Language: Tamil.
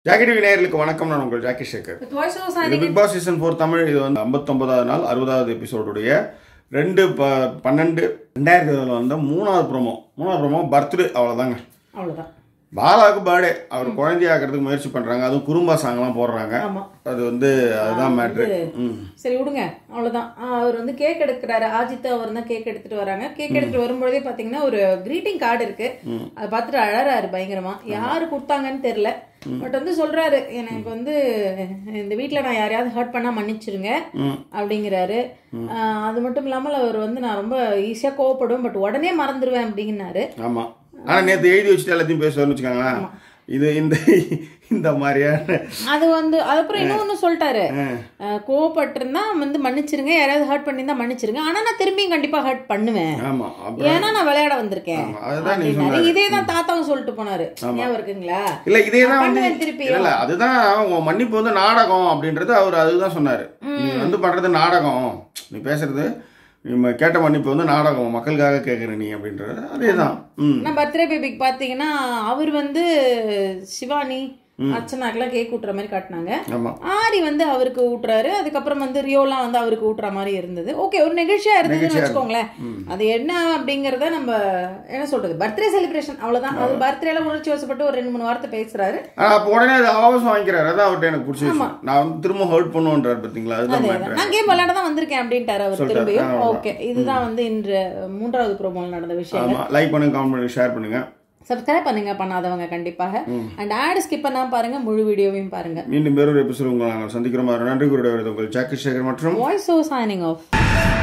ஜாக்கி டிவி நேயர்களுக்கு வணக்கம் நான் உங்கள் jockey Sekar With voice over இது signing Bigg Boss season four Tamil இது வந்து ஐம்பத்தொன்பதாவது நாள் அறுபதாவது எபிசோடுடைய ரெண்டு ப பன்னெண்டு ரெண்டாயிரத்தி இருபதுல வந்த மூணாவது ப்ரோமோ மூணாவது ப்ரோமோ பர்த்டே அவ்வளோதாங்க அவ்வளவுதான் பாலாவுக்கு பர்த்டே அவர் குழந்தையாக்குறதுக்கு முயற்சி பண்ணுறாங்க அதுவும் குறும்பா சாங்லாம் போடுறாங்க ஆமா அது வந்து அதுதான் மேட்ரு ம் சரி விடுங்க அவ்வளவுதான் ஆ, அவர் வந்து கேக் எடுக்கிறாரு ஆஜித் அவர் தான் கேக் எடுத்துட்டு வராங்க கேக் எடுத்துட்டு வரும்பொழுதே பாத்தீங்கன்னா ஒரு கிரீட்டிங் கார்டு இருக்கு அதை பார்த்துட்டு அழறாரு பயங்கரமா யாரு கொடுத்தாங்கன்னு தெரியல பட் வந்து சொல்றாரு எனக்கு வந்து இந்த வீட்ல நான் யாரையாவது ஹர்ட் பண்ணா மன்னிச்சிருங்க ம் அப்படிங்கிறாரு ஆ, அது மட்டும் இல்லாமல் அவர் வந்து நான் ரொம்ப ஈஸியா கோவப்படுவேன் பட் உடனே மறந்துடுவேன் அப்படின்னாரு ஆமாம் ஆனால் நேற்று எழுதி வச்சுட்டு எல்லாத்தையும் பேசுவார்னு வச்சுக்கோங்களேன் இது இந்த இந்த மாதிரியான அது வந்து அதுக்கப்புறம் இன்னொன்னு சொல்லிட்டாரு கோவப்பட்டிருந்தா வந்து மன்னிச்சிருங்க யாராவது ஹர்ட் பண்ணியிருந்தா மன்னிச்சிருங்க ஆனா நான் திரும்பியும் கண்டிப்பா ஹர்ட் பண்ணுவேன் ஆமாம் அப்புறம் ஏன்னா நான் விளையாட வந்திருக்கேன் ஆமா, அதுதான் நீ அப்படின்னாரு. இதே தான் தாத்தாவும் சொல்லிட்டு போனாரு ஞாபகம் இருக்குங்களா இல்ல இதே தான் வந்து பண்ணுவேன் திருப்பி. இல்ல இல்ல அதுதான் உன் மன்னிப்பு வந்து நாடகம் அப்படின்றது அவர் அதுதான் சொன்னாரு நீ வந்து பண்றது நாடகம் நீ பேசுறது நீ கேட்ட மன்னிப்பு வந்து நாடகம் மக்களுக்காக கேட்குற நீ அப்படின்றது அதே தான் ம் நான் பர்த்டே பேபிக்கு பாத்தீங்கன்னா அவர் வந்து சிவானி அர்ச்சனாக்கெல்லாம் கேக் ஊட்டுற மாதிரி காட்டினாங்க ஆமா ஆரி வந்து அவருக்கு ஊட்டுறாரு அதுக்கப்புறம் வந்து ரியோலாம் வந்து அவருக்கு ஊட்டுற மாதிரி இருந்தது ஓகே ஒரு நிகழ்ச்சியா இருந்ததுன்னு வச்சுக்கோங்களேன் அது என்ன அப்படிங்கறத நம்ம என்ன சொல்றது பர்த்டே செலிப்ரேஷன் அவ்வளவுதான் அவர் பர்த்டேல உணர்ச்சி வசப்பட்டு ஒரு ரெண்டு மூணு வார்த்தை பேசுறாரு ஆனா அப்போ உடனே அது ஆபாசம் வாங்கிக்கிறாரு அதான் அவர்கிட்ட எனக்கு பிடிச்ச விஷயம் நான் வந்து திரும்ப ஹர்ட் பண்ணுவோன்றாரு பார்த்தீங்களா அதுதான் மேட்ரு நான் கேம் விளையாட தான் வந்திருக்கேன் அப்படின்ட்டாரு அவர் சொல்லிட்டாரு. திரும்பியும் ஆமா. ஓகே இதுதான் வந்து இன்று மூன்றாவது ப்ரோமோல் நடந்த விஷயம் ஆமா லைக் பண்ணுங்க கமெண்ட் பண்ணுங்க ஷேர் பண்ணுங்க சப்ஸ்கிரைப் பண்ணுங்க பண்ணாதவங்க கண்டிப்பாக அண்ட் ஆட் ஸ்கிப் பண்ணாம பாருங்க முழு வீடியோவையும் பாருங்க மீண்டும் வேறொரு எபிசோட் உங்களை நாங்கள் சந்திக்கிறோம் நன்றி கூறிய உங்கள் ஜாக்கி சேகர் மற்றும் வாய்ஸ் ஓ சைனிங் ஆஃப்